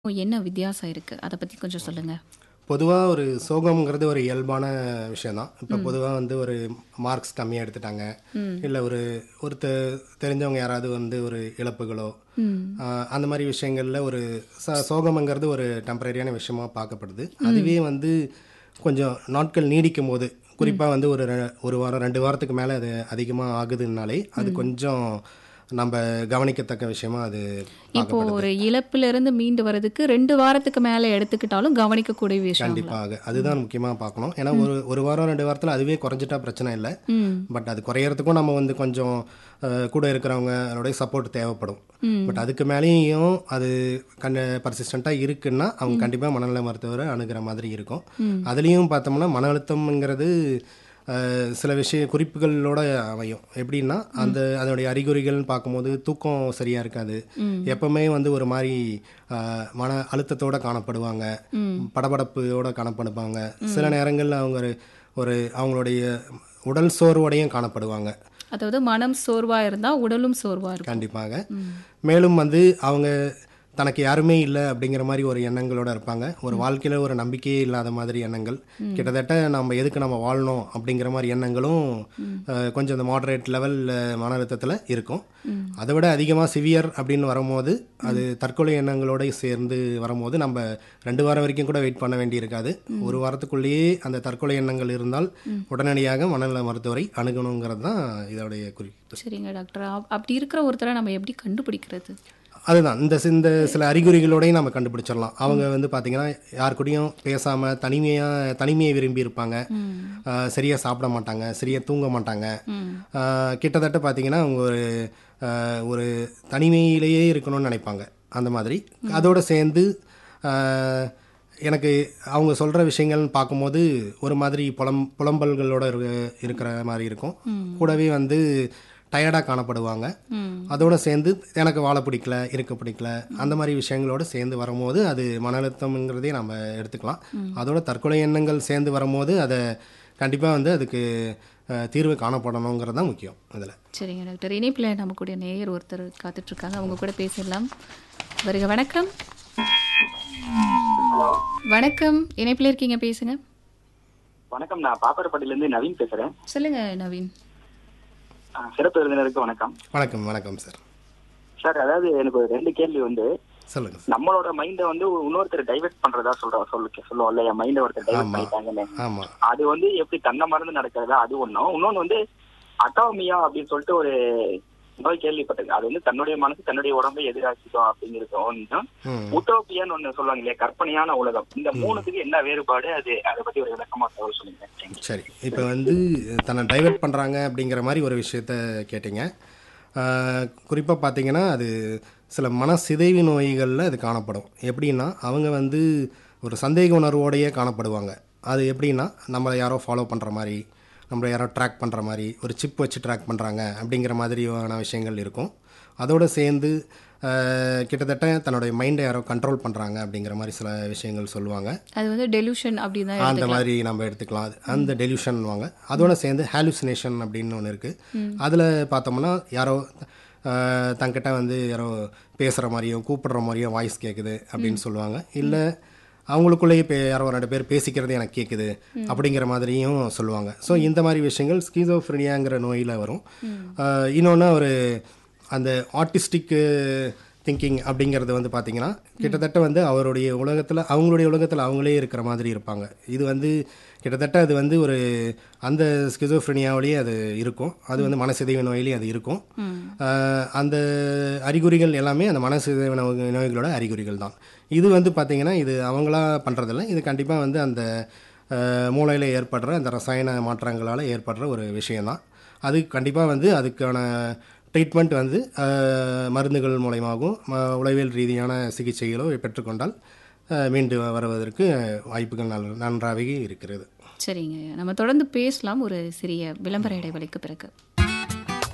என்ன வித்தியாசம் இருக்கு? அத பத்தி கொஞ்சம் சொல்லுங்க. பொதுவா ஒரு சோகம்ங்கிறது ஒரு இயல்பான விஷயம் தான். இப்ப பொதுவா வந்து ஒரு மார்க்ஸ் கம்மியா எடுத்துட்டாங்க. இல்ல ஒரு ஒரு தெ தெரிஞ்சவங்க யாராவது வந்து ஒரு இழப்புகளோ, அ அந்த மாரி விஷயங்கள்ல ஒரு ச சோகம்ங்கிறது ஒரு டெம்பரரியான விஷயமா பார்க்கப்படுது. அதுவே வந்து கொஞ்சம் நாட்கள் நீடிக்கும்போது, குறிப்பா வந்து ஒரு ரெ 1 வாரம், 2 வாரத்துக்கு மேல அது அதிகமா ஆகுதுன்னாலே, அது கொஞ்சம் நம்ப கவனிக்கத்தக்க விஷயமா அது இப்போ பார்க்கப்படுது. ஒரு இழப்பிலிருந்து மீண்டு வரதுக்கு 2 வாரத்துக்கு மேல எடுத்துக்கிட்டாலும் கவனிக்கக்கூடிய விஷயங்களா? கண்டிப்பாக. அதுதான் முக்கியமா பார்க்கணும். ஏன்னா ஒரு 1 வாரம், 2 வாரத்துல அதுவே குறைஞ்சிட்டா பிரச்சனை இல்ல. ம். பட் அது குறையறதுக்கும் நம்ம வந்து கொஞ்சம் அ கூட இருக்கிறவங்களுடைய சப்போர்ட் தேவைப்படும். பட் அதுக்கு மேலேயும் அது கண்ட பர்சிஸ்டண்ட்டா இருக்குன்னா, அவங்க கண்டிப்பா மனநல மருத்துவரை அணுகுற மாதிரி இருக்கும். அதுலயும் பார்த்தோம்னா, மன அழுத்தம்ங்கிறது அ சில விஷய குறிப்புகளோட அமையும். எப்படின்னா, அந்த அதனுடைய அறிகுறிகள்னு பார்க்கும்போது தூக்கம் சரியா இருக்காது. எப்பவுமே வந்து ஒரு மாரி அ மன அழுத்தத்தோட காணப்படுவாங்க. படபடப்போட காணப்படுவாங்க. சில நேரங்கள்ல அவங்க ஒரு ஒரு அவங்களுடைய உடல் சோர்வோடையும் காணப்படுவாங்க. அதாவது மனம் சோர்வா இருந்தா உடலும் சோர்வா இருக்கும். கண்டிப்பாக. மேலும் வந்து அவங்க தனக்கு யாருமே இல்ல அப்படிங்கிற மாரி ஒரு எண்ணங்களோட இருப்பாங்க. ஒரு வாழ்க்கையில ஒரு நம்பிக்கையே இல்லாத மாதிரி எண்ணங்கள். கிட்டத்தட்ட நம்ம எதுக்கு நம்ம வாழணும் அப்படிங்கிற மாரி எண்ணங்களும் அ கொஞ்சம் இந்த மாடரேட் லெவல்ல மன அழுத்தத்துல இருக்கும். அதை விட அதிகமா சிவியர் அப்படின்னு வரும்போது, அது தற்கொலை எண்ணங்களோட சேர்ந்து வரும்போது, நம்ம 2 வாரம் வரைக்கும் கூட வெயிட் பண்ண வேண்டியிருக்காது. 1 வாரத்துக்குள்ளேயே அந்த தற்கொலை எண்ணங்கள் இருந்தால், உடனடியாக மனநல மருத்துவரை அணுகணுங்கிறது தான் இதோடைய குறிப்பு. சரிங்க டாக்டர். அப் அப்படி இருக்கிற ஒருத்தரை நம்ம எப்படி கண்டுபிடிக்கிறது? அதுதான். இந்த சி இந்த சில அறிகுறிகளோடயும் நம்ம கண்டுபிடிச்சிடலாம். அவங்க வந்து பார்த்தீங்கன்னா, யார் கூடயும் பேசாம தனிமையா தனிமையை விரும்பி இருப்பாங்க. அ சரியா சாப்பிட மாட்டாங்க. சரியா தூங்க மாட்டாங்க. அ கிட்டத்தட்ட பார்த்தீங்கன்னா, அவங்க ஒரு அ ஒரு தனிமையிலேயே இருக்கணும்னு நினைப்பாங்க. அந்த மாதிரி. அதோட சேர்ந்து அ எனக்கு அவங்க சொல்ற விஷயங்கள்னு பார்க்கும்போது, ஒரு மாதிரி புலம் புலம்பல்களோட இரு இருக்கிற மாரி இருக்கும். கூடவே வந்து டயர்டா காணப்படுவாங்க. அதோட சேர்ந்து எனக்கு வாழ பிடிக்கல, இருக்க பிடிக்கல, அந்த மாரி விஷயங்களோட சேர்ந்து வரும்போது, அது மன அழுத்தம்ங்கிறதே நம்ம எடுத்துக்கலாம். அதோட தற்கொலை எண்ணங்கள் சேர்ந்து வரும்போது, அத கண்டிப்பா வந்து அதுக்கு அ தீர்வு காணப்படணுங்கிறது தான் முக்கியம் இதுல. சரிங்க டாக்டர். இணைப்பில் நம்ம கூட நேயர் ஒருத்தர் காத்துட்டு இருக்காங்க. அவங்க கூட பேசிடலாம். வருக வணக்கம். வணக்கம். இணைப்பில் இருக்கீங்க பேசுங்க. வணக்கம் நான் பாப்பரப்பட்டியிலேருந்து நவீன் பேசுறேன் சொல்லுங்க நவீன். ஆ, சிறப்பு விருந்தினருக்கு வணக்கம் வணக்கம், வணக்கம் சார். சார் அதாவது எனக்கு ஒரு ரெண்டு கேள்வி வந்து சொல்லுங்க சார். நம்மளோட மைண்டை வந்து இன்னொருத்தர் டைவர்ட் பண்றதா சொல்றோம் சொல்லு சொல்லுவோம்ல என் மைண்டை ஒருத்தர் டைவர்ட் ஆமா. பண்ணிட்டாங்கன்னு ஆமா. அது வந்து எப்படி தன்னை மறந்து நடக்கிறதா அது ஒண்ணும் இன்னொன்னு வந்து அட்டாமியா அப்படின்னு சொல்லிட்டு ஒரு நோய் கேள்விப்பட்டிருக்கேன் அது வந்து தன்னுடைய மனசு தன்னுடைய உடம்பை எதிராக்கிக்கும் அப்படிங்கிறது ஒன்றும் ம். உட்டோப்பியான்னு ஒண்ணு சொல்லுவாங்க இல்லையா கற்பனையான உலகம் இந்த மூணுத்துக்கு என்ன வேறுபாடு அது அதை பத்தி ஒரு விளக்கமா தகவல் சொல்லுங்க Thank you. சரி. இப்போ வந்து தன்னை டைவர்ட் பண்றாங்க அப்படிங்கிற மாரி ஒரு விஷயத்த கேட்டீங்க. ஆ, குறிப்பா பார்த்தீங்கன்னா, அது சில மனசிதைவு நோய்கள்ல அது காணப்படும். எப்படின்னா, அவங்க வந்து ஒரு சந்தேக உணர்வோடையே காணப்படுவாங்க. அது எப்படின்னா, நம்மள யாரோ ஃபாலோ பண்ற மாரி, நம்மள யாரோ ட்ராக் பண்ற மாரி, ஒரு சிப் வச்சு ட்ராக் பண்றாங்க அப்படிங்கிற மாதிரியான விஷயங்கள் இருக்கும். அதோட சேர்ந்து ஆ, கிட்டத்தட்ட தன்னுடைய மைண்டை யாரோ கண்ட்ரோல் பண்றாங்க அப்படிங்கிற மாரி சில விஷயங்கள் சொல்லுவாங்க. அது வந்து டெலியூஷன் அப்படின்னு தான் அந்த எடுத்துக்கலாம். மாதிரி நம்ம எடுத்துக்கலாம் அது அந்த டெலியூஷன்வாங்க அதோட சேர்ந்து ஹாலுசினேஷன் அப்படின்னு ஒன்று இருக்குது அதில் பார்த்தோம்னா யாரோ அஹ், தங்கிட்ட வந்து யாரோ பேசுகிற மாதிரியோ கூப்பிடுற மாதிரியோ வாய்ஸ் கேட்குது அப்படின்னு சொல்லுவாங்க இல்லை அவங்களுக்குள்ளேயே பே யாரோ ரெண்டு பேர் பேசிக்கிறது எனக்கு கேட்குது அப்படிங்கிற மாதிரியும் சொல்லுவாங்க ஸோ இந்த மாதிரி விஷயங்கள் ஸ்கீசோஃப்ரினியாங்கிற நோயில் வரும் இன்னொன்று ஒரு அந்த ஆர்டிஸ்டிக் திங்கிங் அப்படிங்கிறது வந்து பார்த்தீங்கன்னா கிட்டத்தட்ட வந்து அவருடைய உலகத்தில் அவங்களுடைய உலகத்தில் அவங்களே இருக்கிற மாதிரி இருப்பாங்க இது வந்து கிட்டத்தட்ட அது வந்து ஒரு அந்த ஸ்கிசோஃப்ரினியாவிலேயே அது இருக்கும் அது வந்து மனசிதைவு நோயிலேயே அது இருக்கும் ஆஹ் அந்த அறிகுறிகள் எல்லாமே அந்த மனசிதைவு நோய் நோய்களோட அறிகுறிகள் தான் இது வந்து பார்த்தீங்கன்னா இது அவங்களா பண்ணுறதில்ல இது கண்டிப்பாக வந்து அந்த மூளையில் ஏற்படுற அந்த ரசாயன மாற்றங்களால் ஏற்படுற ஒரு விஷயம்தான் அது கண்டிப்பாக வந்து அதுக்கான ட்ரீட்மெண்ட் வந்து அஹ், மருந்துகள் மூலயமாகவும் ம- உளவியல் ரீதியான சிகிச்சைகளோ பெற்றுக்கொண்டால் அஹ், மீண்டு வருவதற்கு வாய்ப்புகள் நல் நன்றாகவே இருக்கிறது சரிங்க. நம்ம தொடர்ந்து பேசலாம் ஒரு சிறிய விளம்பர இடைவெளிக்கு பிறகு.